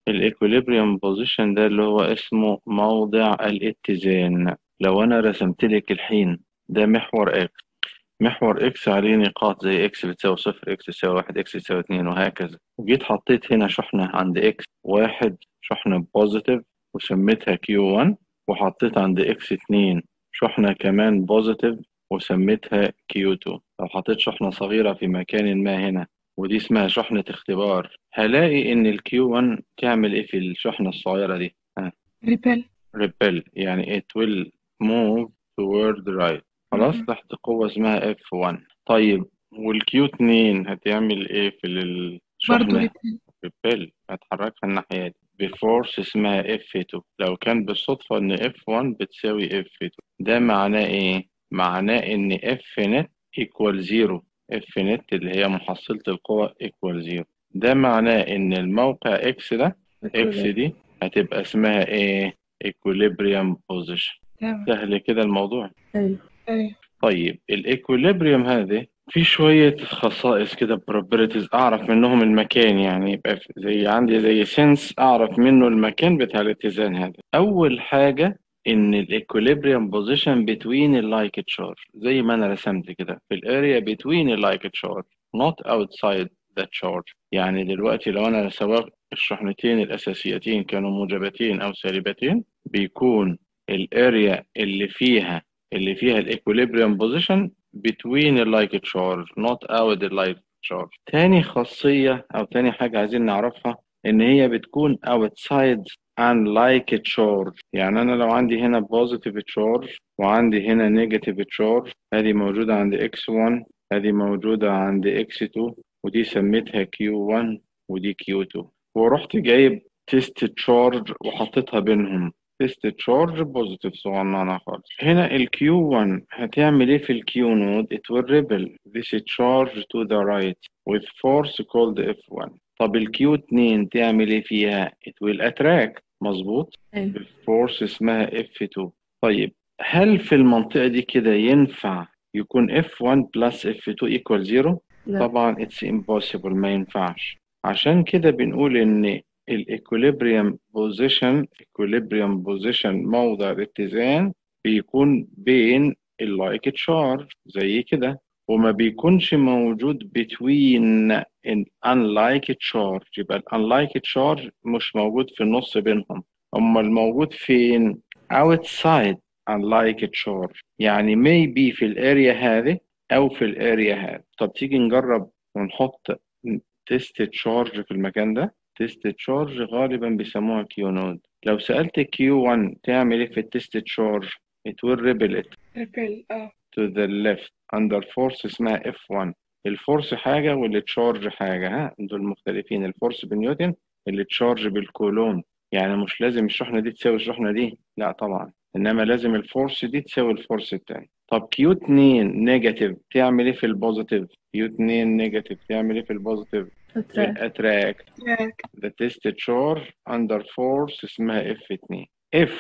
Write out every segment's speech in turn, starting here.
الايكوليبريم بوزيشن ده اللي هو اسمه موضع الاتزان لو انا رسمت لك الحين ده محور اكس محور اكس عليه نقاط زي اكس بتساوي صفر اكس تساوي واحد اكس تساوي اتنين وهكذا وجيت حطيت هنا شحنة عند اكس واحد شحنة بوزيتيف وسميتها كيو 1 وحطيت عند اكس اتنين شحنة كمان بوزيتيف وسميتها كيو 2 لو حطيت شحنة صغيرة في مكان ما هنا ودي اسمها شحنة اختبار هلاقي إن الكيو 1 تعمل إيه في الشحنة الصغيرة دي؟ ريبل repel يعني it will move toward right خلاص مم. تحت قوة اسمها F1 طيب والكيو 2 هتعمل إيه في برضه الشحنة؟ ريبل repel هتحركها الناحية دي بفورس اسمها F2 لو كان بالصدفة إن F1 بتساوي F2 ده معناه إيه؟ معناه إن F net equal 0 F net اللي هي محصلة القوة equal 0 ده معناه إن الموقع X ده X دي هتبقى اسمها إيه؟ equilibrium position تمام سهل كده الموضوع أيوة أيوة طيب الايكوليبريم هذه في شوية خصائص كده probabilities أعرف منهم المكان يعني يبقى في- زي عندي زي سنس أعرف منه المكان بتاع الاتزان هذا أول حاجة إن الايكوليبريم بوزيشن between اللايك تشارج زي ما أنا رسمت كده في الاريا between اللايك تشارج not outside the charge يعني دلوقتي لو أنا سواء الشحنتين الأساسيتين كانوا موجبتين أو سالبتين بيكون الاريا اللي فيها اللي فيها الايكوليبريم بوزيشن between اللايك تشارج not out اللايك تشارج تاني خاصية أو تاني حاجة عايزين نعرفها إن هي بتكون outside unlike charge يعني أنا لو عندي هنا positive charge وعندي هنا negative charge هذه موجودة عند x1 هذه موجودة عند x2 ودي سميتها q1 ودي q2 ورحت جايب تيست تشارج وحطيتها بينهم تيست تشارج بوزيتيف صغننة خالص هنا ال Q1 هتعمل ايه في ال Q node it will repel this charge to the right with force called F1 طب ال Q2 تعمل ايه فيها it will attract مظبوط أيوة بالفورس اسمها F2 طيب هل في المنطقة دي كده ينفع يكون F1 plus F2 equal 0 لا طبعا it's impossible ما ينفعش عشان كده بنقول ان الايكوليبريم بوزيشن equilibrium position موضع الاتزان بيكون بين اللايك تشارج زي كده وما بيكونش موجود between an unlike charge يبقى ال unlike charge مش موجود في النص بينهم أما الموجود فين outside unlike charge يعني maybe في الاريا هذه أو في الاريا هذه طب تيجي نجرب ونحط تيست تشارج في المكان ده تيست تشارج غالبا بيسموها كيو نود لو سألت كيو 1 تعمل ايه في التيست تشارج it will repel it ريبل اه to the left under force اسمها F1 الفورس حاجة والتشارج حاجة ها دول مختلفين الفورس بنيوتن التشارج بالكولوم يعني مش لازم الشحنة دي تساوي الشحنة دي لا طبعا إنما لازم الفورس دي تساوي الفورس التاني طب كيو 2 نيجاتيف تعمل ايه في البوزيتيف كيو 2 نيجاتيف تعمل ايه في البوزيتيف أتراك attract تراك the test charge under force اسمها F2 if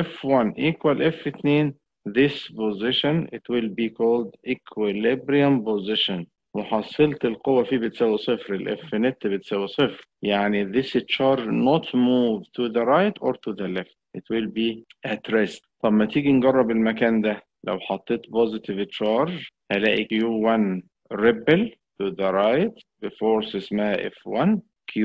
F1 equal F2 this position it will be called equilibrium position محصلة القوة فيه بتساوي صفر ال F net بتساوي صفر يعني this charge not move to the right or to the left it will be at rest طب ما تيجي نجرب المكان ده لو حطيت positive charge هلاقي Q1 repel to the right بفورس اسمها F1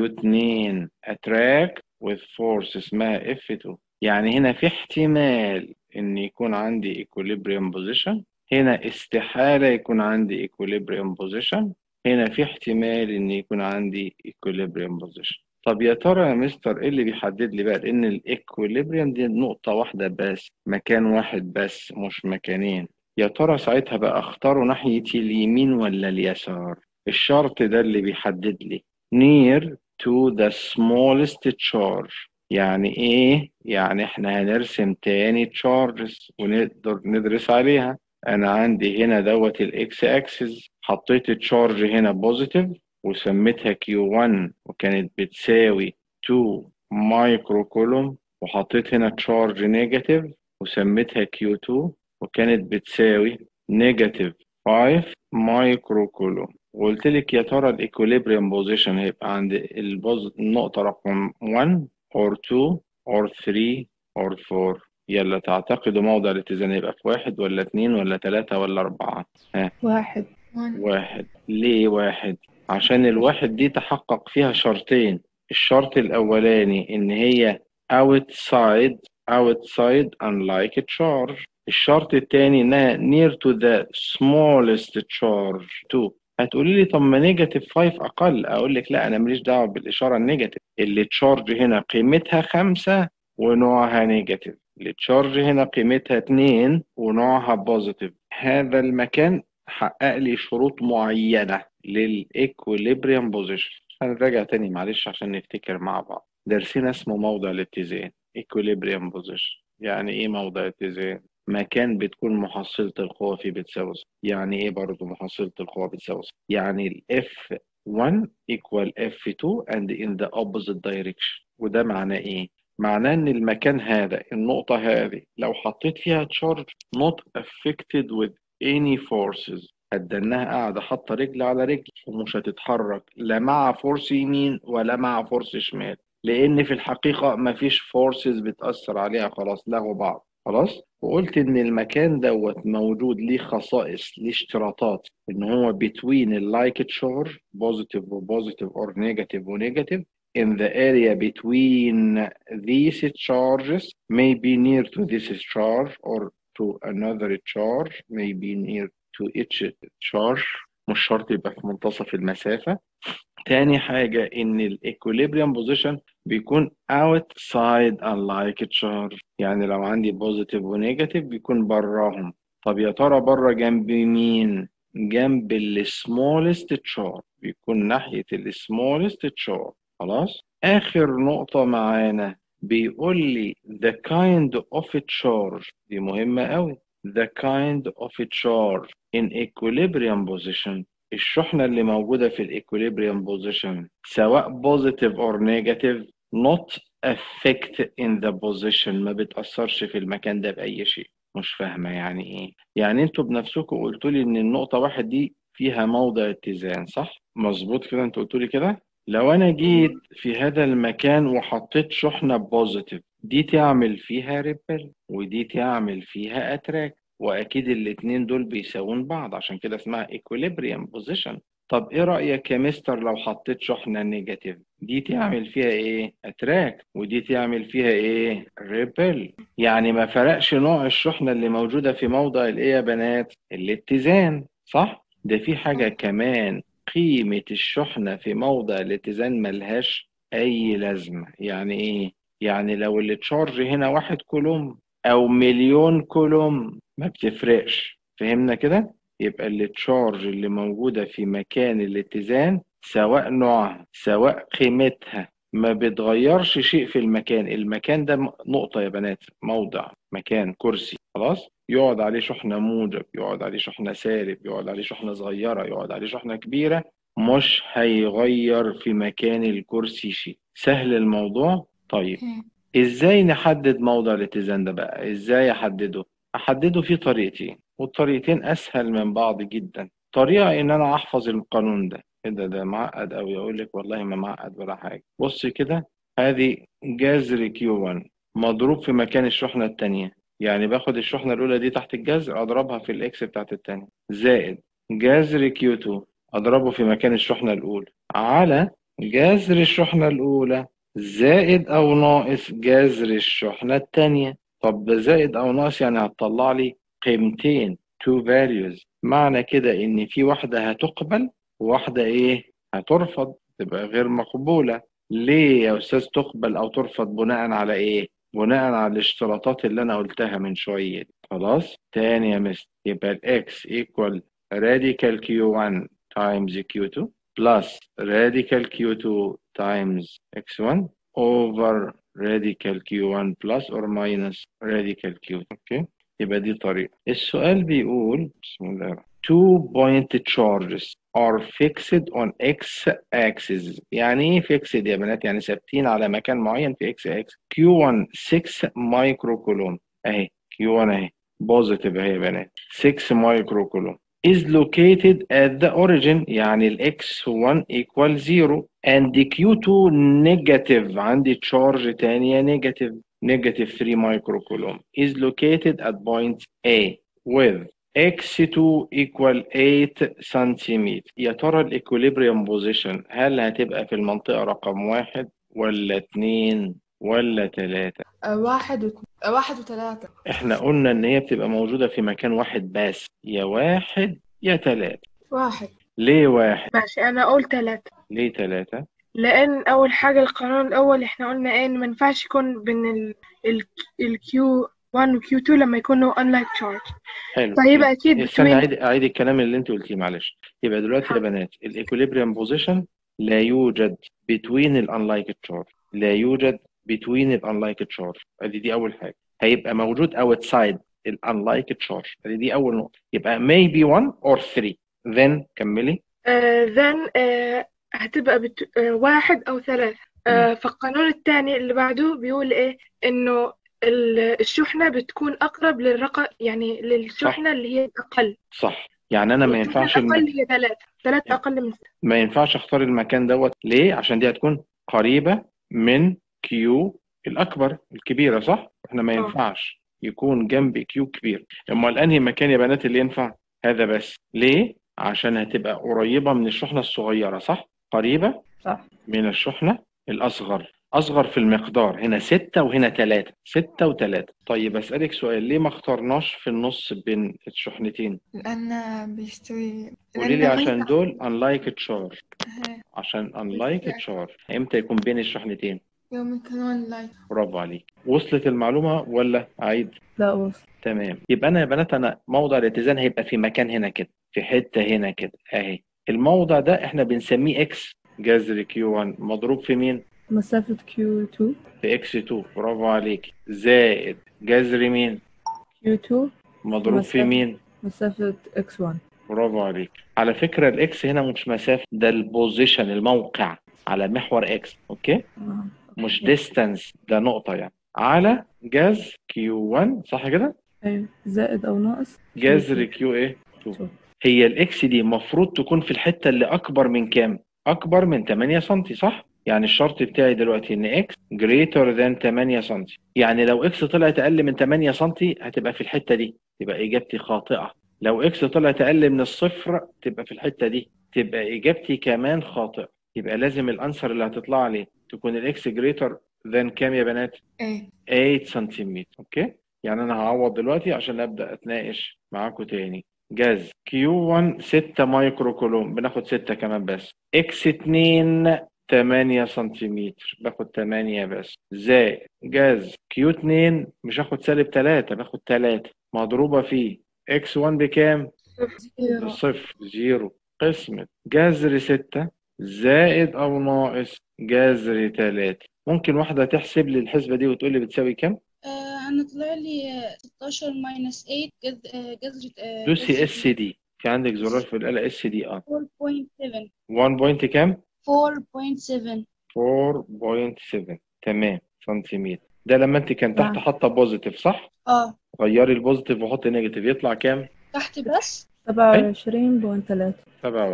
Q2 attract with force اسمها F2 يعني هنا في احتمال ان يكون عندي equilibrium position هنا استحالة يكون عندي equilibrium position هنا في احتمال ان يكون عندي equilibrium position طب يا ترى يا مستر ايه اللي بيحدد لي بقى ان الايكوليبريم دي نقطة واحدة بس مكان واحد بس مش مكانين يا ترى ساعتها بقى اختاره ناحية اليمين ولا اليسار الشرط ده اللي بيحدد لي near to the smallest charge يعني ايه يعني احنا هنرسم تاني charges ونقدر ندرس عليها انا عندي هنا دوت الاكس اكسس حطيت التشارج هنا بوزيتيف وسميتها Q1 وكانت بتساوي 2 مايكرو كولوم وحطيت هنا تشارج نيجاتيف وسميتها Q2 وكانت بتساوي نيجاتيف 5 مايكرو كولوم وقلت لك يا ترى الايكوليبريم بوزيشن هيبقى عند البوز... النقطة رقم 1 or 2 or 3 or 4 يلا تعتقدوا موضع الاتزان يبقى في واحد ولا اتنين ولا تلاتة ولا أربعة ها واحد واحد ليه واحد عشان الواحد دي تحقق فيها شرطين الشرط الأولاني إن هي outside outside unlike charge الشرط التاني إنها near to the smallest charge 2 هتقولي لي طب ما نيجاتيف 5 أقل أقول لك لا أنا ماليش دعوة بالإشارة النيجاتيف اللي تشارج هنا قيمتها خمسة ونوعها نيجاتيف التشارج هنا قيمتها 2 ونوعها بوزيتيف هذا المكان حقق لي شروط معينة للإيكوليبريم بوزيشن هنراجع تاني معلش عشان نفتكر مع بعض درسنا اسمه موضع الاتزان إيكوليبريم بوزيشن يعني إيه موضع الاتزان؟ مكان بتكون محصلة القوة فيه بتساوي صفر. يعني إيه برضه محصلة القوة بتساوي صفر؟ يعني ال F1 equal F2 and in the opposite direction وده معناه إيه؟ معناه إن المكان هذا النقطة هذه لو حطيت فيها تشارج not affected with any forces هتدنها قاعدة حاطة رجل على رجل ومش هتتحرك لا مع فورس يمين ولا مع فورس شمال لأن في الحقيقة مفيش فورسز بتأثر عليها خلاص لغوا بعض خلاص وقلت إن المكان دوت موجود ليه خصائص ليه اشتراطات إن هو between اللايك charge positive و positive or negative و negative in the area between these charges may be near to this charge or to another charge may be near to each charge مش شرط يبقى في منتصف المسافة تاني حاجة إن الإكوليبريم بوزيشن بيكون outside unlike charge يعني لو عندي بوزيتيف ونيجاتيف بيكون براهم طب يا ترى بره جنب مين؟ جنب السمولست تشارج بيكون ناحية السمولست تشارج خلاص؟ آخر نقطة معانا بيقول لي the kind of charge دي مهمة قوي the kind of charge in equilibrium position الشحنة اللي موجودة في الايكوليبريم بوزيشن سواء positive or negative not affect in the position ما بتأثرش في المكان ده بأي شيء مش فاهمة يعني ايه يعني انتوا بنفسكم قلتوا لي ان النقطة واحد دي فيها موضع اتزان صح مظبوط كده انتوا قلتوا لي كده لو انا جيت في هذا المكان وحطيت شحنة بوزيتيف دي تعمل فيها ريبل ودي تعمل فيها اتراك واكيد الاتنين دول بيساوون بعض عشان كده اسمها equilibrium position طب ايه رأيك يا مستر لو حطيت شحنة نيجاتيف دي تعمل فيها ايه اتراك ودي تعمل فيها ايه ريبل يعني ما فرقش نوع الشحنة اللي موجودة في موضع الايه يا بنات الاتزان صح ده في حاجة كمان قيمة الشحنة في موضع الاتزان ملهاش اي لازمة يعني ايه يعني لو التشارج هنا واحد كولوم او مليون كولوم ما بتفرقش فهمنا كده يبقى التشارج اللي موجودة في مكان الاتزان سواء نوعها سواء قيمتها ما بتغيرش شيء في المكان المكان ده نقطة يا بنات موضع مكان كرسي خلاص يقعد عليه شحنة موجب يقعد عليه شحنة سالب يقعد عليه شحنة صغيرة يقعد عليه شحنة كبيرة مش هيغير في مكان الكرسي شيء سهل الموضوع طيب ازاي نحدد موضع الاتزان ده بقى ازاي احدده احدده في طريقتين والطريقتين اسهل من بعض جدا طريقه ان انا احفظ القانون ده ايه ده ده معقد قوي اقول لك والله ما معقد ولا حاجه بص كده هذه جذر كيو 1 مضروب في مكان الشحنه الثانيه يعني باخد الشحنه الاولى دي تحت الجذر اضربها في الاكس بتاعت الثانيه زائد جذر كيو 2 اضربه في مكان الشحنه الاولى على جذر الشحنه الاولى زائد او ناقص جذر الشحنه الثانيه طب ده زائد او ناقص يعني هتطلع لي قيمتين two values معنى كده ان في واحده هتقبل وواحده ايه هترفض تبقى غير مقبوله ليه يا استاذ تقبل او ترفض بناء على ايه بناء على الاشتراطات اللي انا قلتها من شويه خلاص تاني يا مستر يبقى الاكس equal radical q1 times q2 plus radical q2 times x1 over radical q1 plus or minus radical q اوكي يبقى دي طريقة السؤال بيقول بسم الله two point charges are fixed on x axis يعني ايه fixed يا بنات يعني ثابتين على مكان معين في x axis q1 6 مايكرو كولوم اهي q1 اهي بوزيتيف اهي يا بنات 6 مايكرو كولوم is located at the origin يعني ال x1 equal 0 and the q2 negative عندي charge تانية negative negative 3 microcoulomb is located at point A with x2 equal 8 سنتيمتر يا ترى الايكوليبريم بوزيشن هل هتبقى في المنطقة رقم واحد ولا اتنين ولا تلاتة آه، واحد وت... آه، واحد وثلاثة احنا قلنا ان هي بتبقى موجودة في مكان واحد بس يا واحد يا تلاتة واحد ليه واحد ماشي أنا أقول تلاتة ليه تلاتة لأن أول حاجة القانون الأول إحنا قلنا إيه إن ما ينفعش يكون بين ال ال ال Q1 و Q2 لما يكونوا unlike charge حلو فيبقى أكيد استنى between اعيد اعيد الكلام اللي انت قلتيه معلش يبقى دلوقتي يا بنات الايكوليبريم بوزيشن لا يوجد between ال unlike charge لا يوجد between ال unlike charge ادي دي اول حاجه هيبقى موجود outside ال unlike charge ادي دي اول نقطه يبقى maybe one or three then كملي آه then آه هتبقى بت... آه واحد أو ثلاثة آه فالقانون الثاني اللي بعده بيقول إيه إنه ال- الشحنة بتكون أقرب للرقم يعني للشحنة اللي هي الأقل صح يعني انا ما والشحنة ينفعش الم... الأقل هي ثلاثة ثلاثة أقل من ستة ما ينفعش اختار المكان دوت ليه عشان دي هتكون قريبه من كيو الاكبر الكبيره صح احنا ما آه. ينفعش يكون جنب كيو كبير امال انهي مكان يا بنات اللي ينفع هذا بس ليه عشان هتبقى قريبه من الشحنه الصغيره صح قريبه صح من الشحنه الاصغر اصغر في المقدار هنا ستة وهنا ثلاثة ستة وثلاثة طيب اسالك سؤال ليه ما اخترناش في النص بين الشحنتين لأن بيستوي قولي لي لأن عشان هي- دول unlike charge ها، عشان unlike charge امتى يكون بين الشحنتين يوم يكونون لايك برافو عليك وصلت المعلومة ولا عيد لا وصل تمام يبقى انا يا بنات انا موضع الاتزان هيبقى في مكان هنا كده في حتة هنا كده اهي الموضع ده احنا بنسميه اكس جذر كيو 1 مضروب في مين مسافة Q2 في اكس 2 برافو عليك زائد جذر مين Q2 مضروب في مسافة. مين مسافة X1 برافو عليك على فكرة الاكس هنا مش مسافة ده البوزيشن الموقع على محور اكس اوكي آه. مش ديستانس ده نقطة يعني على جذر كيو 1 صح كده أيوة زائد أو ناقص جذر كيو ايه Q2. هي الاكس دي المفروض تكون في الحته اللي اكبر من كام اكبر من 8 سم صح يعني الشرط بتاعي دلوقتي ان اكس greater than 8 سم يعني لو اكس طلعت اقل من 8 سم هتبقى في الحته دي تبقى اجابتي خاطئه لو اكس طلعت اقل من الصفر تبقى في الحته دي تبقى اجابتي كمان خاطئه يبقى لازم الانسر اللي هتطلع لي تكون الاكس greater than كام يا بنات ايه 8 سنتيمتر اوكي يعني انا هعوض دلوقتي عشان ابدا اتناقش معاكم تاني جاز Q1 6 مايكرو كولوم بناخد 6 كمان بس X2 8 سنتيمتر باخد 8 بس زائد جاز Q2 مش هاخد سالب 3 باخد 3 مضروبة في X1 بكام؟ زيرو صفر زيرو قسمة جذر ستة زائد أو ناقص جذر تلاتة ممكن واحدة تحسب لي الحسبة دي وتقول لي بتساوي كام؟ آه أنا طلع لي آه، 16 ماينس 8 جذ- آه، جذر آه، دوسي جذر اس دي في عندك زرار في الآلة اس دي اه 4.7 1 بوينت كام؟ 4.7 4.7 تمام سنتيمتر ده لما انت كان تحت نعم. حاطة بوزيتيف صح؟ اه غيري البوزيتيف وحطي نيجاتيف يطلع كام؟ تحت بس سبعة وعشرين بوينت تلاتة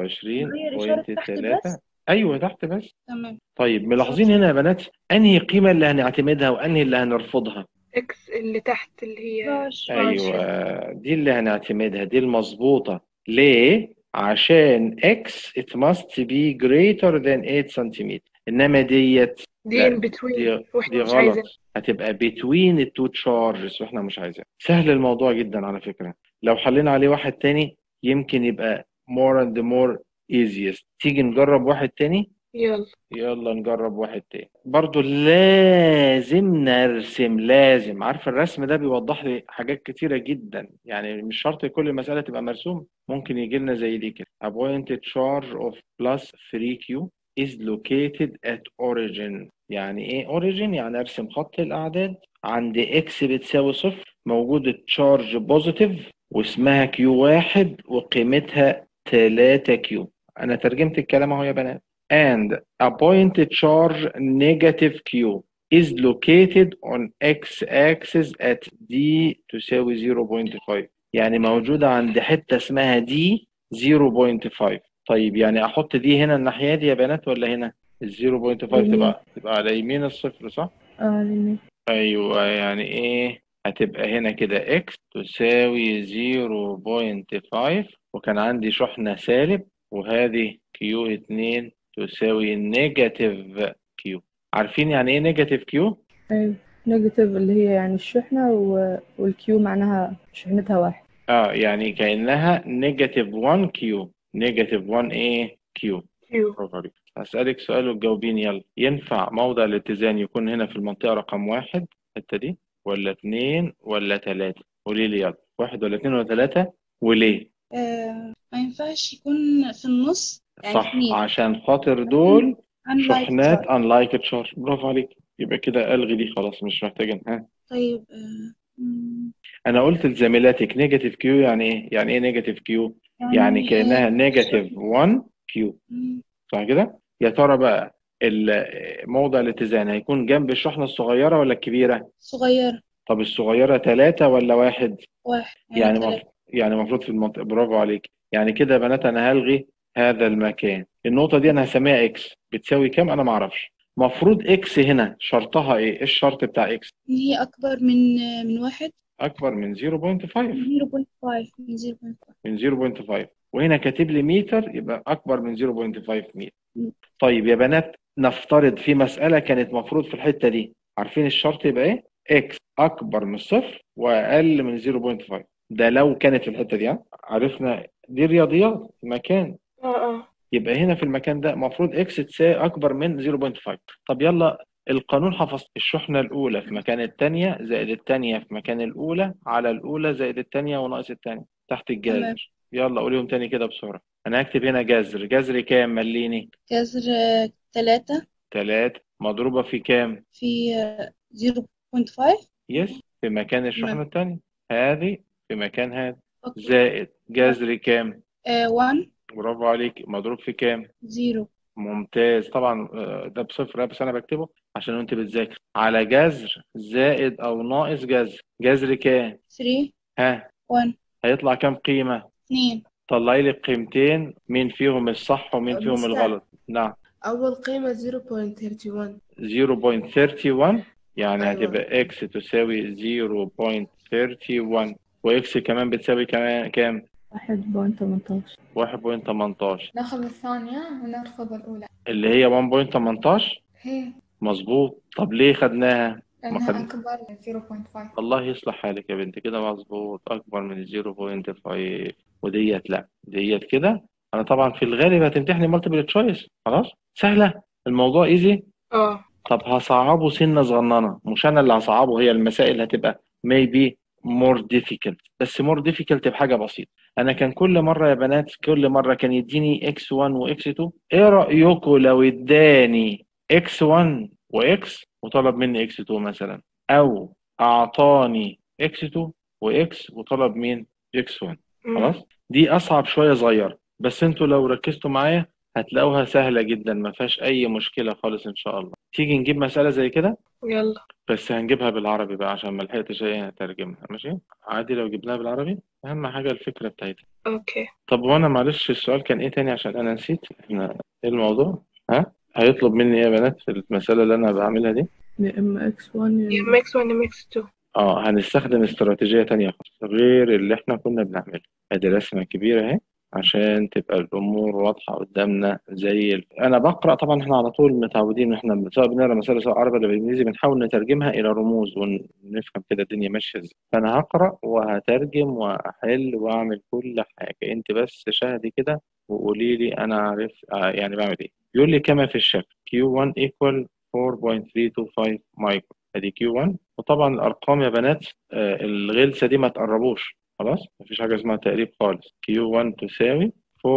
27.3 غير إشارة تحت بس؟ ايوه تحت بس تمام طيب ملاحظين هنا يا بنات انهي قيمة اللي هنعتمدها وانهي اللي هنرفضها؟ اكس اللي تحت اللي هي 12 ايوه دي اللي هنعتمدها دي المظبوطه ليه عشان x it must be greater than 8 سنتيمتر انما ديت دي لا، in between دي واحنا دي مش عايزين غلط هتبقى between the two charges واحنا مش عايزين سهل الموضوع جدا على فكره لو حلينا عليه واحد تاني يمكن يبقى more and more easiest تيجي نجرب واحد تاني يلا يلا نجرب واحد تاني برضو لازم نرسم لازم عارف الرسم ده بيوضح لي حاجات كتيرة جدا يعني مش شرط كل مسألة تبقى مرسوم ممكن يجي لنا زي دي كده A pointed charge of plus 3q is located at origin يعني ايه origin يعني ارسم خط الأعداد عند x بتساوي صفر موجود التشارج بوزيتيف واسمها كيو واحد وقيمتها 3 كيو أنا ترجمت الكلام أهو يا بنات and a pointed charge negative q is located on x axis at d تساوي 0.5 يعني موجودة عند حتة اسمها دي 0.5 طيب يعني أحط دي هنا الناحية دي يا بنات ولا هنا؟ ال 0.5 يمين. تبقى تبقى على يمين الصفر صح؟ اه اليمين أيوه يعني إيه؟ هتبقى هنا كده x تساوي 0.5 وكان عندي شحنة سالب وهذه Q2 تساوي نيجاتيف Q عارفين يعني إيه نيجاتيف Q؟ ايوه نيجاتيف اللي هي يعني الشحنة و... والكيو معناها شحنتها واحد اه يعني كأنها نيجاتيف 1 كيو نيجاتيف 1 ايه كيو كيو برافو عليك هسألك سؤال وتجاوبيني يلا ينفع موضع الاتزان يكون هنا في المنطقة رقم واحد الحتة دي ولا اتنين ولا تلاتة قولي لي يلا واحد ولا اتنين ولا تلاتة وليه آه ما ينفعش يكون في النص يعني صح اتنين عشان خاطر دول unlike شحنات chart. unlike charge برافو عليك يبقى كده ألغي دي خلاص مش محتاجة ها طيب آه مم، أنا قلت لزميلاتك نيجاتيف كيو يعني إيه؟ يعني إيه نيجاتيف كيو؟ يعني كأنها آه، نيجاتيف 1 كيو مم، صح كده؟ يا ترى بقى ال- موضع الاتزان هيكون جنب الشحنة الصغيرة ولا الكبيرة؟ صغير طب الصغيرة ثلاثة ولا واحد؟ واحد يعني تلاتة. مف... يعني المفروض في المنطقة برافو عليك يعني كده يا بنات أنا هلغي هذا المكان النقطة دي أنا هسميها إكس بتساوي كام؟ أنا معرفش مفروض إكس هنا شرطها إيه؟ إيه الشرط بتاع إكس؟ إن هي أكبر من آه، من واحد أكبر من 0.5 من 0.5 من 0.5 من 0.5 وهنا كاتب لي متر يبقى أكبر من 0.5 متر مم. طيب يا بنات نفترض في مسألة كانت مفروض في الحتة دي عارفين الشرط يبقى إيه؟ إكس أكبر من الصفر وأقل من 0.5 ده لو كانت في الحتة دي ها؟ عرفنا دي رياضيات مكان اه اه يبقى هنا في المكان ده المفروض إكس تساوي أكبر من 0.5 طب يلا القانون حفظ الشحنة الأولى في مكان التانية زائد التانية في مكان الأولى على الأولى زائد التانية وناقص التانية تحت تمام. الجذر يلا قوليهم تاني كده بسرعة أنا هكتب هنا جذر جذر كام مليني جذر آه، تلاتة تلاتة مضروبة في كام في آه، 0.5 يس في مكان الشحنة تمام. التانية هذه في مكان هذا أوكي. زائد جذر كام آه، 1 برافو عليك مضروب في كام 0 ممتاز طبعا آه، ده بصفر بس انا بكتبه عشان انت بتذاكر على جذر زائد او ناقص جذر جذر كام 3 ها 1 هيطلع كام قيمة 2 طلعي لي القيمتين مين فيهم الصح ومين فيهم مستر. الغلط نعم أول قيمة 0.31 0.31 يعني أيوة. هتبقى x تساوي 0.31 واكس كمان بتساوي كمان كام واحد بوينت تمنتاشر 1.18 ناخذ الثانية ونرفض الأولى اللي هي 1.18 هي مظبوط طب ليه خدناها لأنها خد- أكبر من 0.5 الله يصلح حالك يا بنت كده مظبوط اكبر من 0.5 وديت لا ديت كده انا طبعا في الغالب هتمتحني مالتيبل تشويس خلاص سهله الموضوع ايزي اه طب هصعبه سنه صغننه مش انا اللي هصعبه هي المسائل هتبقى maybe more difficult بس more difficult بحاجه بسيطه انا كان كل مره يا بنات كل مره كان يديني x1 وx2 ايه رايكم لو اداني x1 وx وطلب مني x2 مثلا او اعطاني x2 وx وطلب مين x1 مم. خلاص دي اصعب شويه صغيره بس انتوا لو ركزتوا معايا هتلاقوها سهله جدا ما فيهاش اي مشكله خالص ان شاء الله تيجي نجيب مساله زي كده يلا بس هنجيبها بالعربي بقى عشان ما لحقتش ايه اترجمها ماشي عادي لو جبناها بالعربي اهم حاجه الفكره بتاعتها اوكي طب وانا معلش السؤال كان ايه تاني عشان انا نسيت احنا ايه الموضوع ها هيطلب مني ايه يا بنات في المساله اللي انا بعملها دي يا اما اكس 1 يا ميكس 1 يا ميكس 2 اه هنستخدم استراتيجية تانية خالص غير اللي احنا كنا بنعمله ادي رسمة كبيرة اهي عشان تبقى الامور واضحة قدامنا زي ال... انا بقرأ طبعا احنا على طول متعودين ان احنا سواء بنقرا مسألة سواء عربي ولا بالانجليزي بنحاول نترجمها الى رموز ونفهم كده الدنيا ماشية ازاي فانا هقرأ وهترجم واحل واعمل كل حاجة انت بس شاهدي كده وقولي لي انا عارف آه يعني بعمل ايه يقول لي كما في الشكل Q1 equal 4.325 مايكرو ادي Q1 وطبعا الارقام يا بنات آه، الغلسه دي ما تقربوش خلاص مفيش حاجه اسمها تقريب خالص Q1 تساوي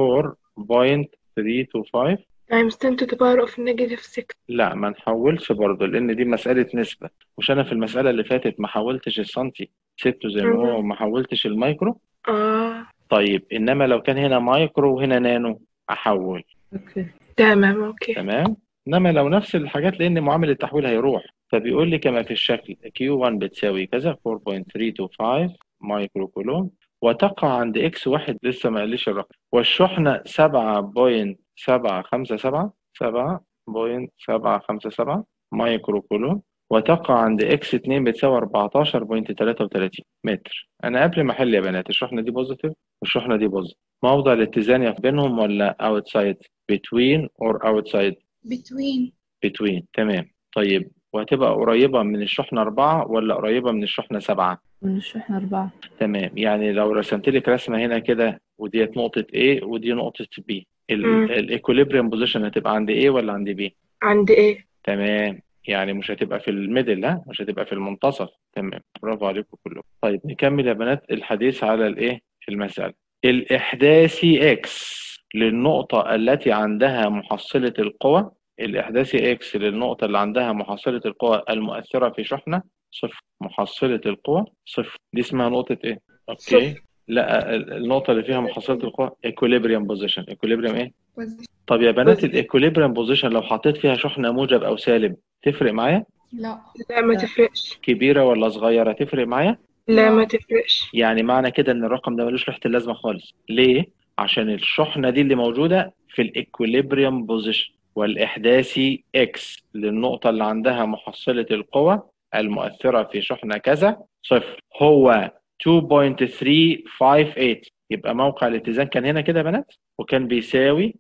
4.325 times 10 to the power of negative 6 لا ما نحولش برضه لان دي مساله نسبه مش انا في المساله اللي فاتت ما حولتش السنتي سبته زي ما هو وما حولتش المايكرو اه طيب انما لو كان هنا مايكرو وهنا نانو احول اوكي تمام اوكي تمام انما لو نفس الحاجات لان معامل التحويل هيروح فبيقول لي كما في الشكل Q1 بتساوي كذا 4.325 مايكرو كولوم وتقع عند اكس واحد لسه ما قاليش الرقم والشحنة سبعة بوينت سبعة خمسة سبعة سبعة بوينت سبعة خمسة سبعة مايكرو كولوم وتقع عند اكس اتنين بتساوي أربعتاشر بوينت تلاتة وتلاتين متر أنا قبل ما أحل يا بنات الشحنة دي بوزيتيف والشحنة دي بوزيتيف موضع الاتزان بينهم ولا outside between or outside between between تمام طيب وهتبقى قريبة من الشحنة أربعة ولا قريبة من الشحنة سبعة من الشحنة أربعة تمام يعني لو رسمت لك رسمة هنا كده وديت نقطة A ودي نقطة B مم. الايكوليبريم بوزيشن هتبقى عند A ولا عند B عند ايه تمام يعني مش هتبقى في الميدل ها مش هتبقى في المنتصف تمام برافو عليكم كلكم طيب نكمل يا بنات الحديث على الايه المسألة الإحداثي X للنقطة التي عندها محصلة القوى الإحداثي X للنقطة اللي عندها محصلة القوى المؤثرة في شحنة صفر محصلة القوى صفر دي اسمها نقطة إيه؟ أوكي صفر. لا ال- النقطة اللي فيها محصلة القوى equilibrium position equilibrium إيه؟ position. طب يا بنات position. الايكوليبريم بوزيشن لو حطيت فيها شحنة موجب أو سالب تفرق معايا؟ لا لا ما تفرقش كبيرة ولا صغيرة تفرق معايا؟ لا ما تفرقش يعني معنى كده ان الرقم ده ملوش ريحه اللازمه خالص ليه عشان الشحنه دي اللي موجوده في الايكوليبريم بوزيشن والاحداثي اكس للنقطه اللي عندها محصله القوى المؤثره في شحنه كذا صفر هو 2.358 يبقى موقع الاتزان كان هنا كده يا بنات وكان بيساوي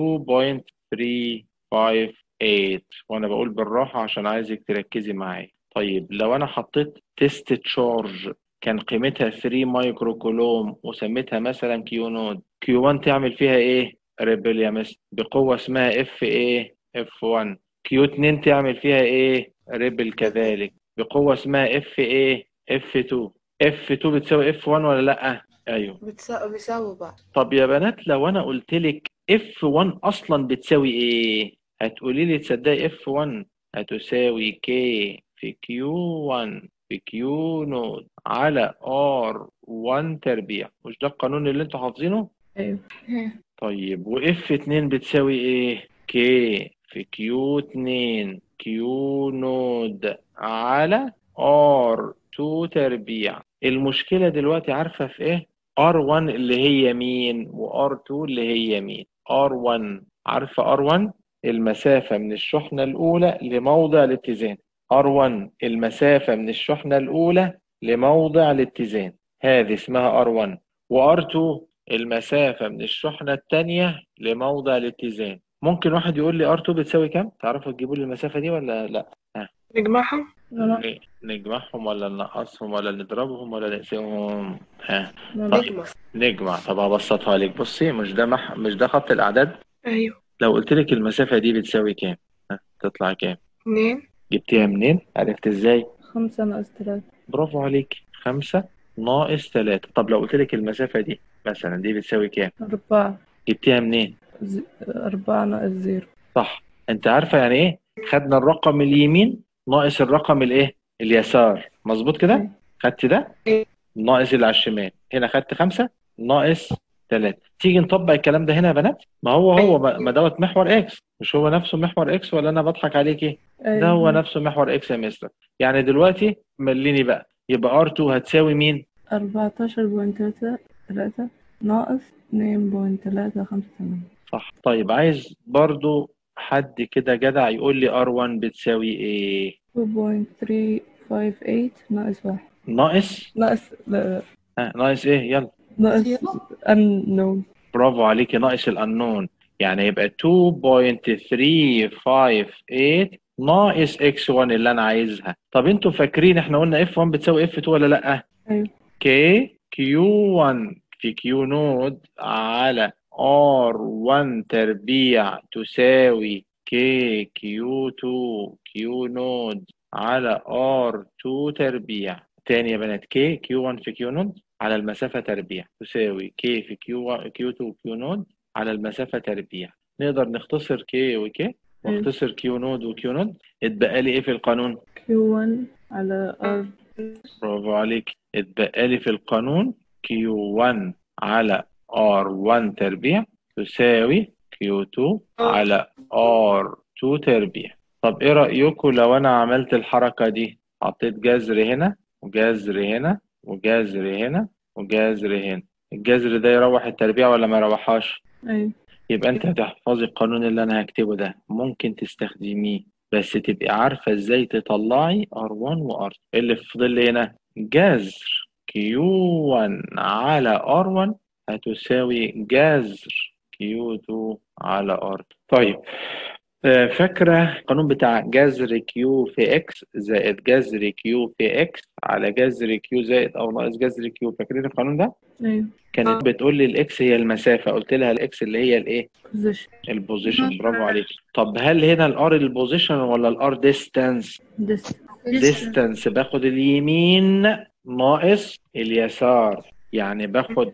2.358 وانا بقول بالراحه عشان عايزك تركزي معايا طيب لو انا حطيت تيست تشارج كان قيمتها 3 مايكرو كولوم وسميتها مثلا كيو نود كيو 1 تعمل فيها ايه ريبل يا مس بقوه اسمها اف ايه اف 1 كيو 2 تعمل فيها ايه ريبل كذلك بقوه اسمها اف ايه اف 2 اف 2 بتساوي اف 1 ولا لا ايوه بتساوي بيساوي بعض طب يا بنات لو انا قلت لك اف 1 اصلا بتساوي ايه هتقولي لي تصدقي اف 1 هتساوي كي في كيو 1 في كيو نود على ار 1 تربيع مش ده القانون اللي انتوا حافظينه أيوة طيب واف 2 بتساوي ايه كي في كيو 2 كيو نود على ار 2 تربيع المشكلة دلوقتي عارفة في ايه R1 اللي هي مين وR2 اللي هي مين R1 عارفة R1 المسافة من الشحنة الأولى لموضع الاتزان R1 المسافة من الشحنة الأولى لموضع الاتزان هذه اسمها R1 وR2 المسافة من الشحنة الثانية لموضع الاتزان ممكن واحد يقول لي R2 بتساوي كام؟ تعرفوا تجيبوا لي المسافة دي ولا لا؟ نجمعهم لا لا ن- نجمعهم ولا ننقصهم ولا نضربهم ولا نقسمهم؟ ها لا لا طيب. نجمع نجمع طب هبسطها لك بصي مش ده مح... مش ده خط الأعداد ايوه لو قلت لك المسافة دي بتساوي كام؟ ها تطلع كام؟ اتنين جبتيها منين؟ عرفت ازاي؟ خمسة ناقص تلاتة برافو عليك خمسة ناقص تلاتة طب لو قلت لك المسافة دي مثلا دي بتساوي كام؟ أربعة جبتيها منين؟ ز... أربعة ناقص زيرو صح انت عارفة يعني ايه؟ خدنا الرقم اليمين ناقص الرقم الايه؟ اليسار مظبوط كده؟ أيوة. خدت ده؟ إيه. ناقص اللي على الشمال هنا خدت خمسة ناقص تلاتة تيجي نطبق الكلام ده هنا يا بنات ما هو هو ما ما دوت محور اكس مش هو نفسه محور اكس ولا انا بضحك عليكي ده هو نفسه محور اكس يا مستر يعني دلوقتي مليني بقى يبقى R2 هتساوي مين أربعتاشر بوينت تلاتة تلاتة ناقص اتنين بوينت تلاتة خمسة تمانية صح طيب عايز برضو حد كده جدع يقول لي R1 بتساوي ايه 2.358 ناقص واحد ناقص ناقص لا ها ناقص ايه يلا ناقص زيرو unknown برافو عليكي ناقص الانون يعني يبقى 2.358 ناقص x1 اللي انا عايزها طب انتوا فاكرين احنا قلنا f1 بتساوي f2 ولا لا أيوة k q1 في q نود على r1 تربيع تساوي k q2 q نود على r2 تربيع تاني يا بنات k q1 في q نود على المسافة تربيع تساوي k في q1 q2 q نود على المسافة تربيع نقدر نختصر k وk واختصر q نود وq نود اتبقى لي ايه في القانون Q1 على R برافو عليك اتبقى لي في القانون Q1 على R1 تربيع تساوي Q2 على R2 تربيع طب ايه رأيكم لو انا عملت الحركة دي حطيت جذر هنا وجذر هنا وجذر هنا وجذر هنا الجذر ده يروح التربيع ولا ما يروحهاش أيوة يبقى انت هتحفظي القانون اللي انا هكتبه ده ممكن تستخدميه بس تبقي عارفة ازاي تطلعي R1 و R اللي فاضل لي هنا جذر Q1 على R1 هتساوي جذر Q2 على R طيب آه، فاكرة القانون بتاع جذر Q في X زائد جذر Q في X على جذر Q زائد أو ناقص جذر Q فاكرين القانون ده؟ أيوة كانت بتقول لي الإكس هي المسافة قلت لها الإكس اللي هي الإيه؟ position البوزيشن برافو عليك طب هل هنا الار البوزيشن ولا الار ديستانس distance ديستانس باخد اليمين ناقص اليسار يعني باخد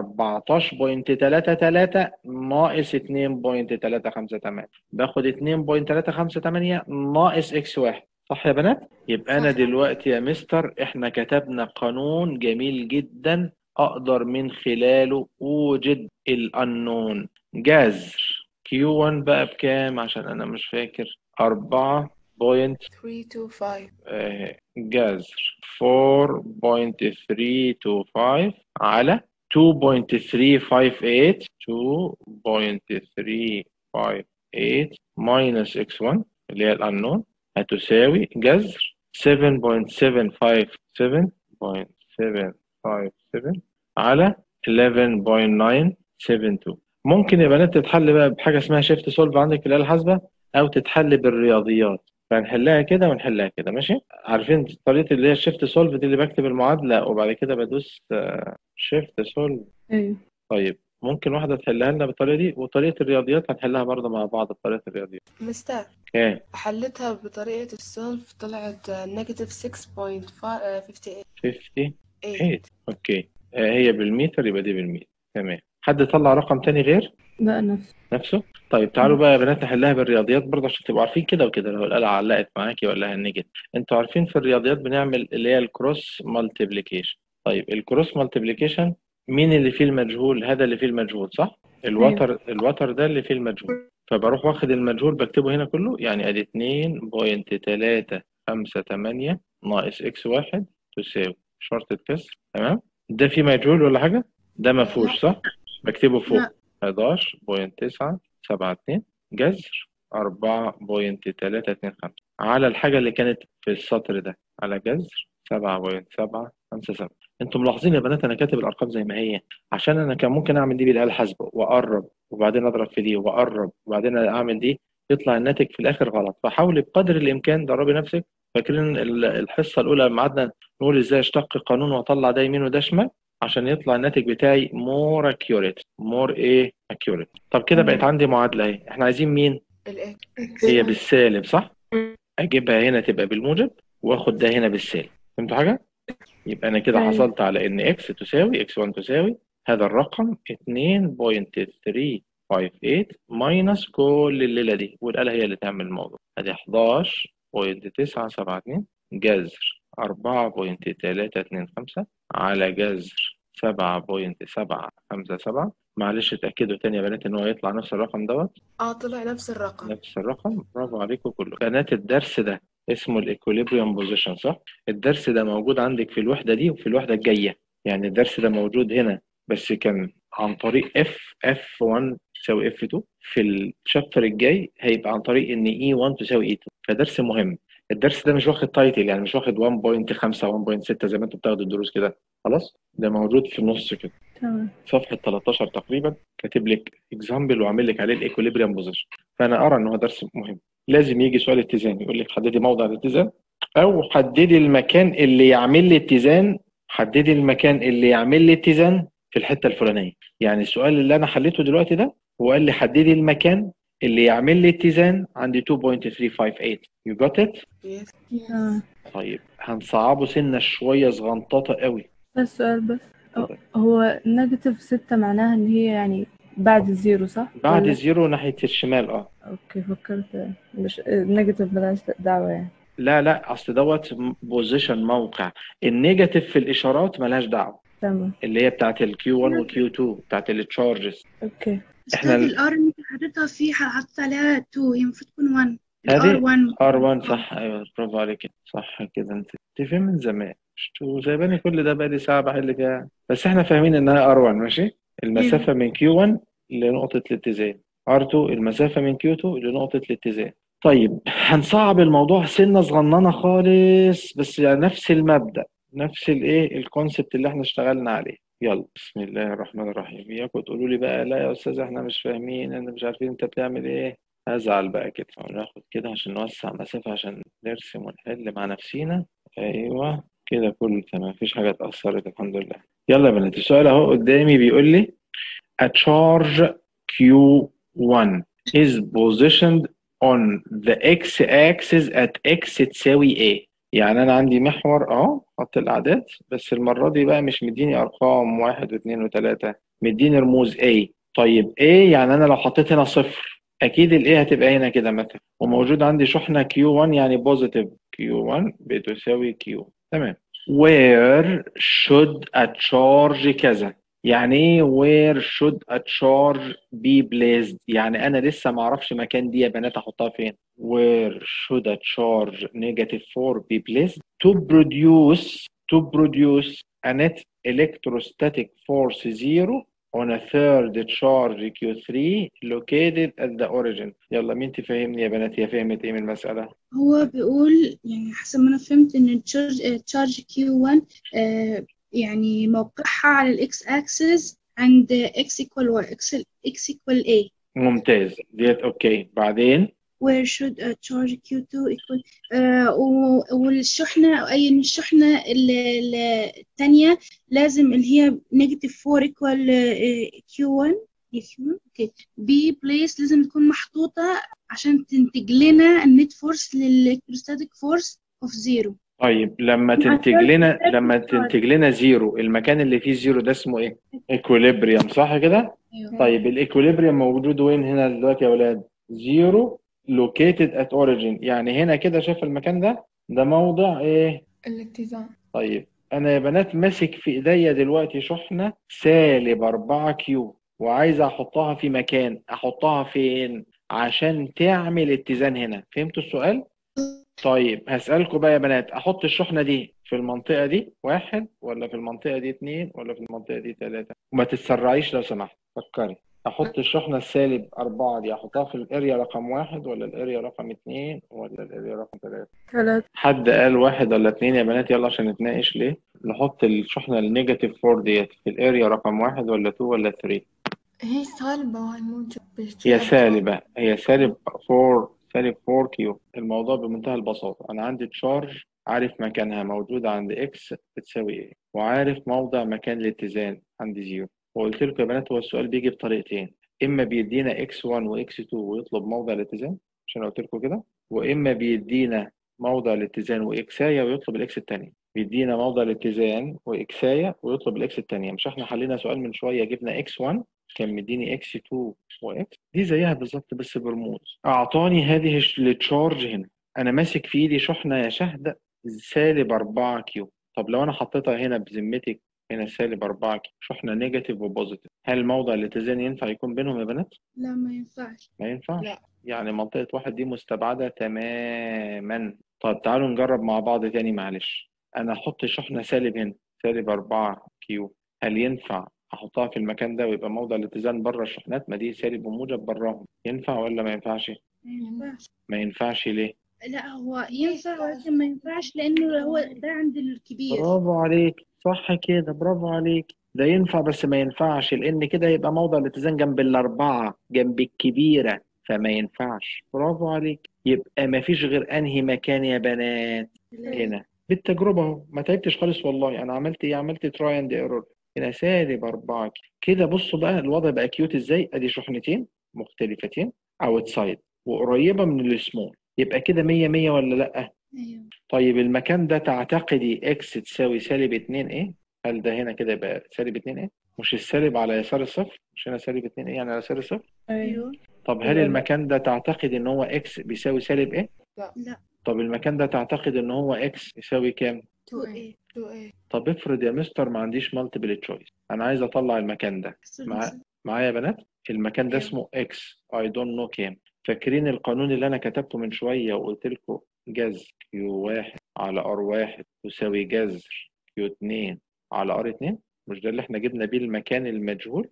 14.33 ناقص 2.358 باخد 2.358 ناقص اكس واحد صح يا بنات؟ يبقى انا صح. دلوقتي يا مستر احنا كتبنا قانون جميل جدا اقدر من خلاله اوجد الانون جذر Q1 بقى بكام عشان انا مش فاكر 4 بوينت 325 آه، جذر 4.325 على 2.358 2.358 minus x1 اللي هي الأنون هتساوي جذر 7.757 7.757 على 11.972 ممكن يا بنات تتحل بقى بحاجة اسمها شيفت سولف عندك في الآلة الحاسبة أو تتحل بالرياضيات فنحلها كده ونحلها كده ماشي عارفين طريقة اللي هي الشيفت سولف دي اللي بكتب المعادلة وبعد كده بدوس شيفت سولف أيوة طيب ممكن واحدة تحلها لنا بالطريقة دي وطريقة الرياضيات هنحلها برضه مع بعض بطريقة الرياضيات مستر اوكي حلتها بطريقة السولف طلعت نيجاتيف 6.58 58 اوكي آه، هي بالمتر يبقى دي بالمتر تمام حد طلع رقم تاني غير لا نفس نفسه طيب تعالوا بقى يا بنات نحلها بالرياضيات برضه عشان تبقوا عارفين كده وكده لو الآلة علقت معاكي ولا هنجت انتوا عارفين في الرياضيات بنعمل اللي هي الكروس مالتيبليكيشن طيب الكروس مالتيبليكيشن مين اللي فيه المجهول هذا اللي فيه المجهول صح الوتر الوتر ده اللي فيه المجهول فبروح واخد المجهول بكتبه هنا كله يعني ادي 2.358 ناقص اكس واحد تساوي شرطة كسر تمام ده فيه مجهول ولا حاجة ده ما فيهوش صح بكتبه فوق لا. 11.972 جذر 4.325 على الحاجة اللي كانت في السطر ده على جذر 7.757 انتم ملاحظين يا بنات انا كاتب الارقام زي ما هي عشان انا كان ممكن اعمل دي بالاله الحاسبه واقرب وبعدين اضرب في دي واقرب وبعدين اعمل دي يطلع الناتج في الاخر غلط فحاولي بقدر الامكان دربي نفسك فاكرين ال- الحصه الاولى لما قعدنا نقول ازاي اشتق قانون واطلع ده يمين وده شمال عشان يطلع الناتج بتاعي more accurate more ايه accurate طب كده بقت عندي معادله اهي احنا عايزين مين الايه هي بالسالب صح اجيبها هنا تبقى بالموجب واخد ده هنا بالسالب فهمتوا حاجه يبقى انا كده أيوة. حصلت على ان اكس تساوي اكس 1 تساوي هذا الرقم 2.358 ماينس كل الليله دي والاله هي اللي تعمل الموضوع ادي 11.972 جذر 4.325 على جذر 7.757 معلش اتاكدوا تاني يا بنات ان هو يطلع نفس الرقم دوت اه طلع نفس الرقم نفس الرقم برافو عليكم كله بنات الدرس ده اسمه الايكوليبريم بوزيشن صح الدرس ده موجود عندك في الوحده دي وفي الوحده الجايه يعني الدرس ده موجود هنا بس كان عن طريق اف اف 1 تساوي اف 2 في الشابتر الجاي هيبقى عن طريق ان اي 1 تساوي اي 2 فدرس مهم الدرس ده مش واخد تايتل يعني مش واخد 1.5 1.6 زي ما انتوا بتاخدوا الدروس كده خلاص ده موجود في النص كده تمام صفحة 13 تقريبا كاتب لك اكزامبل وعامل لك عليه الايكوليبريم بوزيشن فانا ارى ان هو درس مهم لازم يجي سؤال اتزان يقول لك حددي موضع الاتزان او حددي المكان اللي يعمل لي اتزان حددي المكان اللي يعمل لي اتزان في الحتة الفلانية يعني السؤال اللي انا حليته دلوقتي ده هو قال لي حددي المكان اللي يعمل لي اتزان عندي 2.358 you got it يس آه. طيب هنصعبه سنة شوية صغنططة قوي بس سؤال بس هو- هو نيجاتيف ستة معناها إن هي يعني بعد الزيرو صح؟ بعد ولا- الزيرو ناحية الشمال اه أوكي فكرت مش نيجاتيف ملهاش دعوة يعني لا لا اصل دوت بوزيشن موقع النيجاتيف في الاشارات ملهاش دعوه تمام اللي هي بتاعت الكيو 1 والكيو 2 بتاعت التشارجز أوكي إحنا استاذ ال- الار اللي انت حاططها فيه حطيت عليها 2 هي المفروض تكون 1 هذه R1 R1 صح ايوه برافو عليك صح كده انت انت فاهم من زمان مش تو سايباني كل ده بقالي ساعة بحل فيها بس احنا فاهمين انها R1 ماشي المسافة من Q1 لنقطة الاتزان R2 المسافة من Q2 لنقطة الاتزان طيب هنصعب الموضوع سنة صغننة خالص بس يعني نفس المبدأ نفس الايه الكونسبت اللي احنا اشتغلنا عليه يلا بسم الله الرحمن الرحيم اياكم تقولوا لي بقى لا يا استاذ احنا مش فاهمين احنا مش عارفين انت بتعمل ايه هزعل بقى كده وناخد كده عشان نوسع مسافة عشان نرسم ونحل مع نفسينا ايوه كده كله تمام مفيش حاجة اتأثرت الحمد لله يلا يا بنات السؤال اهو قدامي بيقول لي a charge Q1 is positioned on the x-axis at x تساوي a يعني أنا عندي محور أهو خط الأعداد بس المرة دي بقى مش مديني أرقام واحد واثنين وثلاثة مديني رموز A طيب A يعني أنا لو حطيت هنا صفر أكيد ال A هتبقى هنا كده مثلا وموجود عندي شحنة Q1 يعني بوزيتيف Q1 بتساوي Q تمام where should a charge كذا يعني ايه where should a charge be placed يعني انا لسه ما اعرفش مكان دي يا بنات احطها فين where should a charge negative 4 be placed to produce to produce a net electrostatic force zero on a third charge Q3 located at the origin يلا مين تفهمني يا بنات هي فهمت ايه من المسألة هو بيقول يعني حسب ما انا فهمت ان التشارج تشارج كيو 1 يعني موقعها على الاكس اكسس عند اكس ايكوال واي اكس اكس ايكوال اي ممتاز ديت اوكي بعدين where should a charge Q2 equal آه و- والشحنة أو أي الشحنة ال- ال- التانية لازم اللي هي negative 4 equal آه، Q1 هي Q1 اوكي B place لازم تكون محطوطة عشان تنتج لنا النت فورس للإلكتروستاتيك فورس of zero طيب لما تنتج لنا لما تنتج لنا زيرو المكان اللي فيه زيرو ده اسمه ايه؟ ايكوليبريم صح كده؟ أيوه طيب الايكوليبريم موجود وين هنا دلوقتي يا ولاد؟ زيرو located at origin يعني هنا كده شايف المكان ده؟ ده موضع ايه؟ الاتزان طيب انا يا بنات ماسك في ايديا دلوقتي شحنة سالب 4 كيو وعايز احطها في مكان احطها فين؟ عشان تعمل اتزان هنا فهمتوا السؤال؟ طيب هسألكوا بقى يا بنات أحط الشحنة دي في المنطقة دي واحد ولا في المنطقة دي اتنين ولا في المنطقة دي تلاتة وما تتسرعيش لو سمحت فكري أحط الشحنة السالب أربعة دي أحطها في الأريا رقم واحد ولا الأريا رقم اتنين ولا الأريا رقم تلاتة ثلاثة حد قال واحد ولا اتنين يا بنات يلا عشان نتناقش ليه نحط الشحنة النيجاتيف فور ديت في الأريا رقم واحد ولا تو ولا ثري هي سالبة وهي موجبة هي سالبة هي سالب 4 سالب 4 كيو الموضوع بمنتهى البساطة أنا عندي تشارج عارف مكانها موجودة عند إكس بتساوي إيه وعارف موضع مكان الاتزان عند زيرو وقلت لكم يا بنات هو السؤال بيجي بطريقتين إما بيدينا إكس 1 وإكس 2 ويطلب موضع الاتزان عشان قلت لكم كده وإما بيدينا موضع الاتزان وإكساية ويطلب الإكس التانية بيدينا موضع الاتزان وإكساية ويطلب الإكس التانية مش إحنا حلينا سؤال من شوية جبنا إكس 1 كان مديني اكس 2 واكس دي زيها بالظبط بس برموز اعطاني هذه الش- التشارج هنا انا ماسك في ايدي شحنه يا شهد سالب 4 كيو طب لو انا حطيتها هنا بذمتك هنا سالب 4 كيو شحنه نيجاتيف وبوزيتيف هل موضع الاتزان ينفع يكون بينهم يا بنات؟ لا ما ينفعش ما ينفعش لا. يعني منطقه واحد دي مستبعده تماما طب تعالوا نجرب مع بعض تاني معلش انا احط شحنه سالب هنا سالب 4 كيو هل ينفع احطها في المكان ده ويبقى موضع الاتزان بره الشحنات ما دي سالب وموجب براهم ينفع ولا ما ينفعش ما ينفعش ما ينفعش ليه لا هو ينفع ولكن ما ينفعش لأنه هو ده عند الكبير برافو عليك صح كده برافو عليك ده ينفع بس ما ينفعش لان كده يبقى موضع الاتزان جنب الاربعه جنب الكبيره فما ينفعش برافو عليك يبقى ما فيش غير انهي مكان يا بنات هنا بالتجربه اهو ما تعبتش خالص والله انا عملت ايه عملت تراي اند ايرور هنا سالب 4 كده بصوا بقى الوضع بقى كيوت ازاي ادي شحنتين مختلفتين اوت سايد وقريبه من السمول يبقى كده 100 100 ولا لا أيوه طيب المكان ده تعتقدي اكس تساوي سالب 2 ايه هل ده هنا كده يبقى سالب 2 ايه مش السالب على يسار الصفر مش هنا سالب 2 ايه يعني على يسار الصفر أيوه طب هل المكان ده تعتقد ان هو اكس بيساوي سالب ايه لا طب المكان ده تعتقد ان هو اكس يساوي كام 2A 2A طب افرض يا مستر ما عنديش مالتيبل تشويس انا عايز اطلع المكان ده مع- معايا يا بنات المكان ده أيوة. اسمه اكس اي دونت نو كام فاكرين القانون اللي انا كتبته من شويه وقلت لكم جذر كيو واحد على ار واحد تساوي جذر كيو اتنين على ار اتنين مش ده اللي احنا جبنا بيه المكان المجهول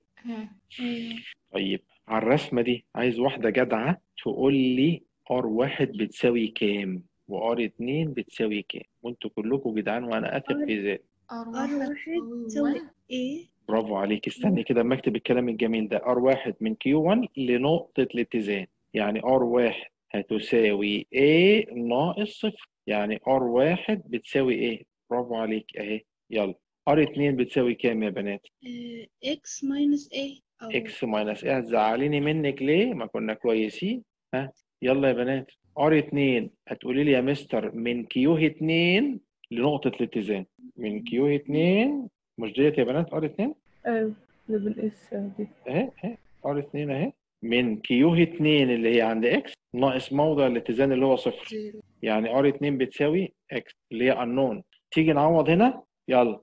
إيه. طيب على الرسمه دي عايز واحده جدعه تقول لي ار واحد بتساوي كام وار اتنين بتساوي كام وانتوا كلكم جدعان وانا اتب في ذلك ار ار واحد واحد تساوي تساوي واحد. ايه برافو عليك استني كده اما اكتب الكلام الجميل ده ار واحد من كيو 1 لنقطة الاتزان يعني ار واحد هتساوي A ناقص صفر يعني ار واحد بتساوي ايه برافو عليك اهي يلا ار اتنين بتساوي كام يا بنات آه، اكس ماينس ايه او اكس ماينس ايه هتزعليني منك ليه ما كنا كويسين ها يلا يا بنات ار اتنين هتقولي لي يا مستر من كيو اتنين لنقطة الاتزان من كيو اتنين مش ديت يا بنات ار اتنين ايوه اللي بالاس دي اهي اهي ار 2 اهي من كيو 2 اللي هي عند اكس ناقص موضع الاتزان اللي هو صفر زيرو يعني ار 2 بتساوي اكس اللي هي unknown تيجي نعوض هنا يلا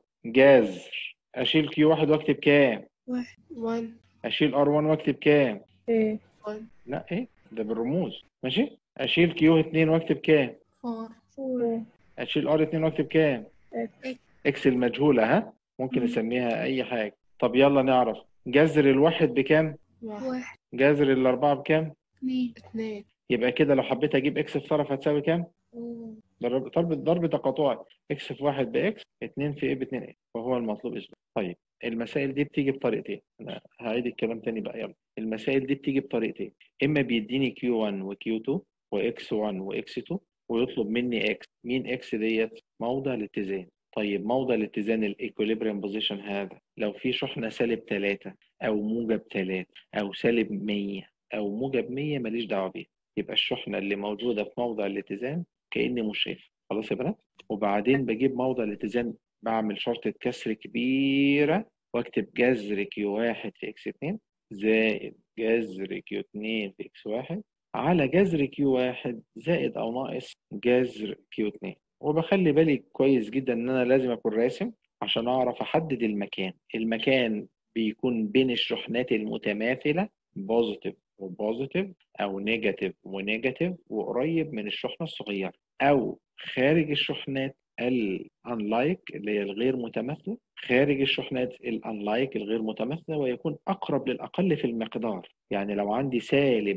جذر اشيل كيو 1 واكتب كام واحد 1 اشيل ار 1 واكتب كام ايه 1 لا ايه ده بالرموز ماشي اشيل كيو 2 واكتب كام 4 فور اشيل ار 2 واكتب كام اكس اكس المجهولة ها ممكن مم. نسميها اي حاجة طب يلا نعرف جذر الواحد بكام واحد واحد جذر الاربعة بكام اثنين اثنين يبقى كده لو حبيت اجيب اكس في طرف هتساوي كام أوه. ضرب ضرب ضرب تقاطعي اكس في واحد باكس اتنين في ايه باتنين ايه وهو المطلوب اسمه طيب المسائل دي بتيجي بطريقتين انا هعيد الكلام تاني بقى يلا المسائل دي بتيجي بطريقتين اما بيديني كيو 1 وكيو 2 واكس 1 واكس 2 ويطلب مني اكس مين اكس ديت موضع الاتزان طيب موضع الاتزان الايكوليبريم بوزيشن هذا لو في شحنه سالب 3 او موجب 3 او سالب 100 او موجب 100 ماليش دعوه بيها يبقى الشحنه اللي موجوده في موضع الاتزان كاني مش شايفها خلاص يا بنات وبعدين بجيب موضع الاتزان بعمل شرطة كسر كبيرة واكتب جذر كيو واحد في اكس اتنين زائد جذر كيو اتنين في اكس واحد على جذر كيو واحد زائد او ناقص جذر كيو اتنين وبخلي بالي كويس جدا ان انا لازم اكون راسم عشان اعرف احدد المكان المكان بيكون بين الشحنات المتماثلة بوزيتيف وبوزيتيف او نيجاتيف ونيجاتيف وقريب من الشحنة الصغيرة او خارج الشحنات الانلايك اللي هي الغير متماثله خارج الشحنات الانلايك الغير متماثله ويكون اقرب للاقل في المقدار يعني لو عندي سالب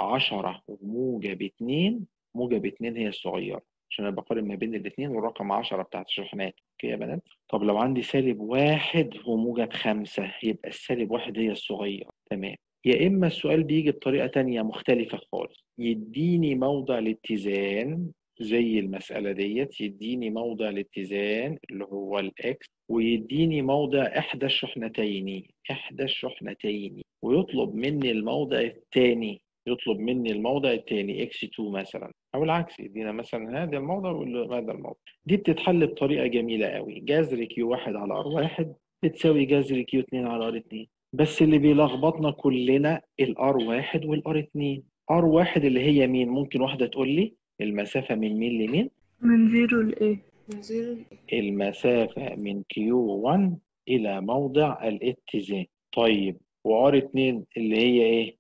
10 وموجب 2 موجب 2 هي الصغيره عشان انا بقارن ما بين الاثنين والرقم 10 بتاعت الشحنات اوكي يا بنات طب لو عندي سالب واحد وموجب خمسة يبقى السالب واحد هي الصغيره تمام يا اما السؤال بيجي بطريقه تانية مختلفه خالص يديني موضع الاتزان زي المسألة ديت يديني موضع الاتزان اللي هو الإكس ويديني موضع إحدى الشحنتين إحدى الشحنتين ويطلب مني الموضع الثاني يطلب مني الموضع الثاني اكس 2 مثلا او العكس يدينا مثلا هذا الموضع ويقول له هذا الموضع دي بتتحل بطريقه جميله قوي جذر كيو 1 على ار 1 بتساوي جذر كيو 2 على ار 2 بس اللي بيلخبطنا كلنا الار 1 والار 2 ار 1 اللي هي مين ممكن واحده تقول لي المسافه من مين لمين من زيرو لإيه من زيرو المسافة من Q1 إلى موضع الاتزان طيب وار 2 اللي هي إيه؟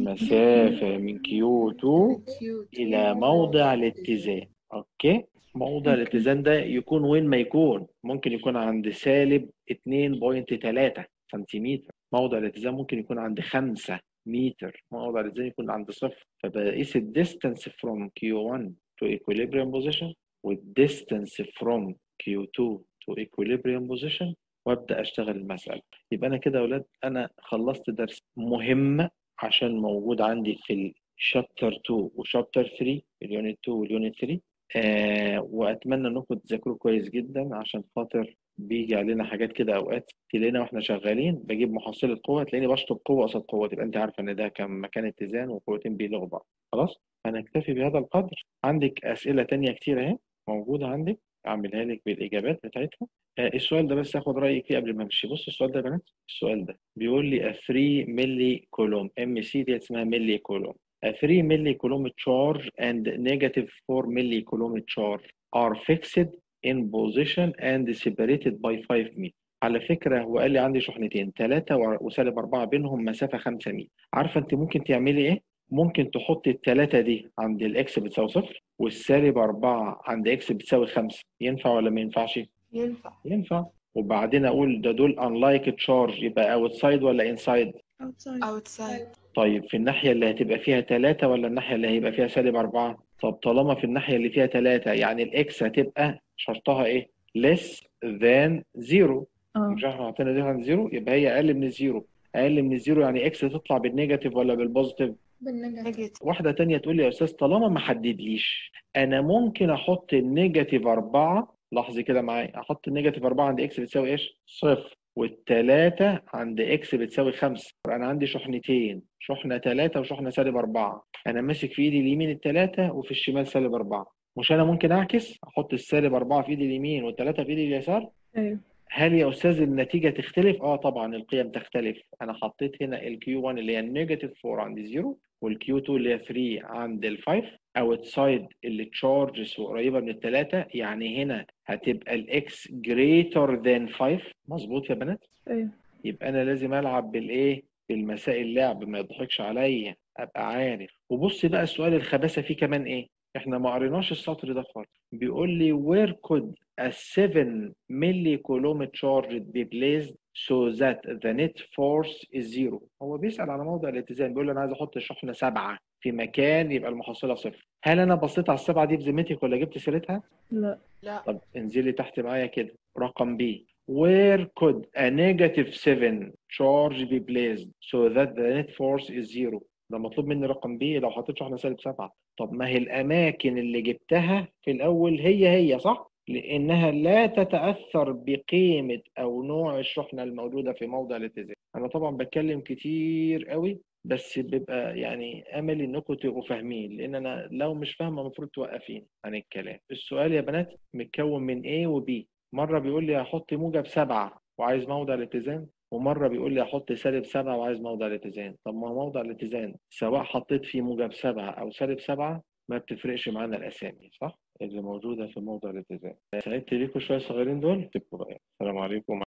المسافة من Q2 كيو إلى موضع الاتزان أوكي؟ موضع الاتزان ده يكون وين ما يكون ممكن يكون عند سالب 2.3 سنتيمتر موضع الاتزان ممكن يكون عند 5 متر موضع الاتزان يكون عند صفر فبقيس الديستانس from Q1 to equilibrium position والديستانس from Q2 to equilibrium position وابدا اشتغل المساله يبقى انا كده يا اولاد انا خلصت درس مهم عشان موجود عندي في الشابتر 2 وشابتر 3 اليونت 2 واليونت 3 آه واتمنى انكم تذاكروا كويس جدا عشان خاطر بيجي علينا حاجات كده اوقات تلاقينا واحنا شغالين بجيب محصله قوه تلاقيني بشطب قوه قصاد قوه تبقى انت عارفه ان ده كان مكان اتزان وقوتين بيلغوا بعض خلاص هنكتفي بهذا القدر عندك اسئله تانية كتير اهي موجوده عندك اعملها لك بالاجابات بتاعتها آه السؤال ده بس هاخد رايك فيه قبل ما امشي بص السؤال ده يا بنات السؤال ده بيقول لي 3 ملي كولوم ام سي دي اسمها ملي كولوم 3 ملي كولوم charge and negative 4 ملي كولوم charge are fixed in position and separated by 5 متر على فكرة هو قال لي عندي شحنتين ثلاثة وسالب أربعة بينهم مسافة 5 متر عارفة أنت ممكن تعملي إيه؟ ممكن تحط التلاتة دي عند الاكس بتساوي صفر والسالب أربعة عند اكس بتساوي خمسة ينفع ولا ما ينفعش؟ ينفع ينفع وبعدين أقول ده دول unlike charge يبقى outside ولا inside؟ outside outside طيب في الناحية اللي هتبقى فيها تلاتة ولا الناحية اللي هيبقى فيها سالب أربعة؟ طب طالما في الناحية اللي فيها تلاتة يعني الإكس هتبقى شرطها إيه؟ less than zero اه مش احنا حاطين دي عند زيرو يبقى هي أقل من الزيرو أقل من الزيرو يعني إكس تطلع بالنيجاتيف ولا بالبوزيتيف؟ نيجاتيف واحدة تانية تقول لي يا أستاذ طالما ما حددليش أنا ممكن أحط النيجاتيف أربعة لاحظي كده معايا أحط النيجاتيف أربعة عند إكس بتساوي إيش؟ صفر والتلاتة عند إكس بتساوي خمسة أنا عندي شحنتين شحنة تلاتة وشحنة سالب أربعة أنا ماسك في إيدي اليمين التلاتة وفي الشمال سالب أربعة مش أنا ممكن أعكس أحط السالب أربعة في إيدي اليمين والتلاتة في إيدي اليسار ايوه هل يا استاذ النتيجه تختلف؟ اه طبعا القيم تختلف انا حطيت هنا الكيو 1 اللي هي النيجاتيف 4 عند 0 والكيو 2 اللي هي 3 عند ال 5 اوتسايد اللي تشارجز قريبه من الثلاثه يعني هنا هتبقى الاكس جريتر ذان 5 مظبوط يا بنات؟ ايوه يبقى انا لازم العب بالايه؟ بالمسائل اللعب ما يضحكش عليا ابقى عارف وبص بقى السؤال الخباثه فيه كمان ايه؟ احنا ما قريناش السطر ده خالص بيقول لي where could a 7 milli coulomb charge be placed so that the net force is zero هو بيسأل على موضع الاتزان بيقول لي انا عايز احط الشحنه سبعه في مكان يبقى المحصله صفر هل انا بصيت على السبعه دي بذمتك ولا جبت سيرتها؟ لا لا طب انزلي تحت معايا كده رقم بي where could a negative 7 charge be placed so that the net force is zero ده مطلوب مني رقم بي لو حطيت شحنه سالب سبعه طب ما هي الاماكن اللي جبتها في الاول هي هي صح لانها لا تتاثر بقيمه او نوع الشحنه الموجوده في موضع الاتزان انا طبعا بتكلم كتير قوي بس بيبقى يعني املي انكم تبقوا فاهمين لان انا لو مش فاهمه المفروض توقفين عن الكلام السؤال يا بنات متكون من A و B مره بيقول لي هحط موجب سبعه وعايز موضع الاتزان ومره بيقول لي احط سالب سبعه وعايز موضع الاتزان طب ما هو موضع الاتزان سواء حطيت فيه موجب سبعه او سالب سبعه ما بتفرقش معانا الاسامي صح اللي موجوده في موضع الاتزان سعدت بيكم شويه صغيرين دول تبقوا بقى السلام عليكم